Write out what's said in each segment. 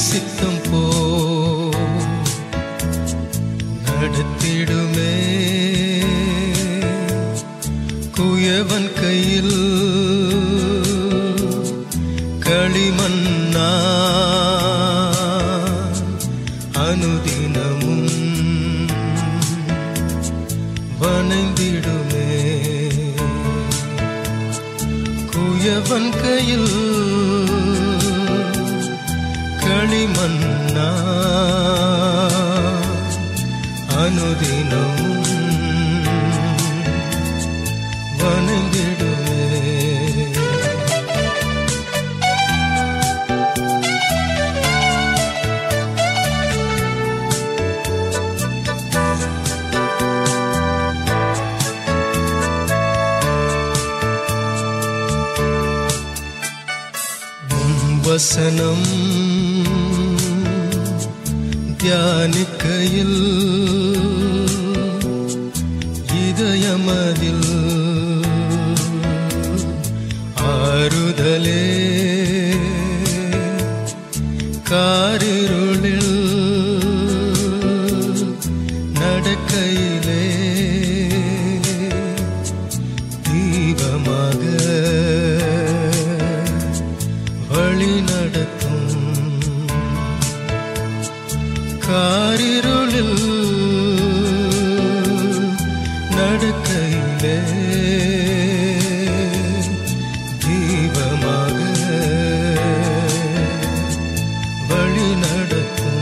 சித்தம் போ நடத்திடுமே குயவன் கையில் களிமண்ணா அனுதினமும் வணைந்திடுமே குயவன் கையில் களிமண்ணா அனுதினம் வணங்கிடுமே உம் வசனம் தியானிக்கையில் இதயமதில் ஆறுதலே காரிருளில் நடக்கையிலே தீபமாக வழி நடத்தும் காரிருளில் நடக்கையிலே தீபமாக வழி நடத்தும்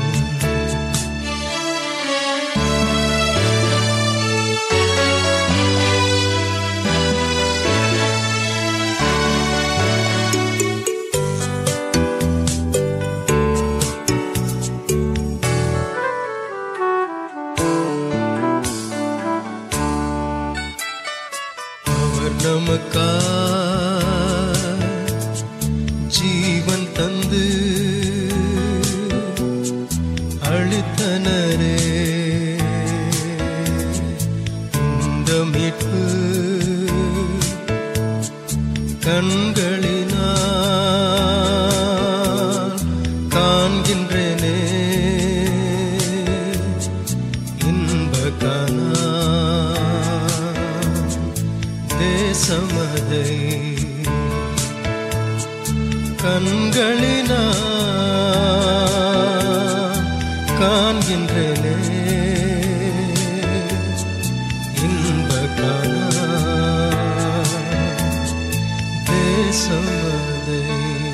அவர் நமக்கா ஜீவன் தந்து அளித்தனரே இந்த மீட்பு கண்களினால் காண்கின்றேனே இன்பகானா தேசமதை கண்களினா காண்கின்றனே இன்பகானா தேசமதை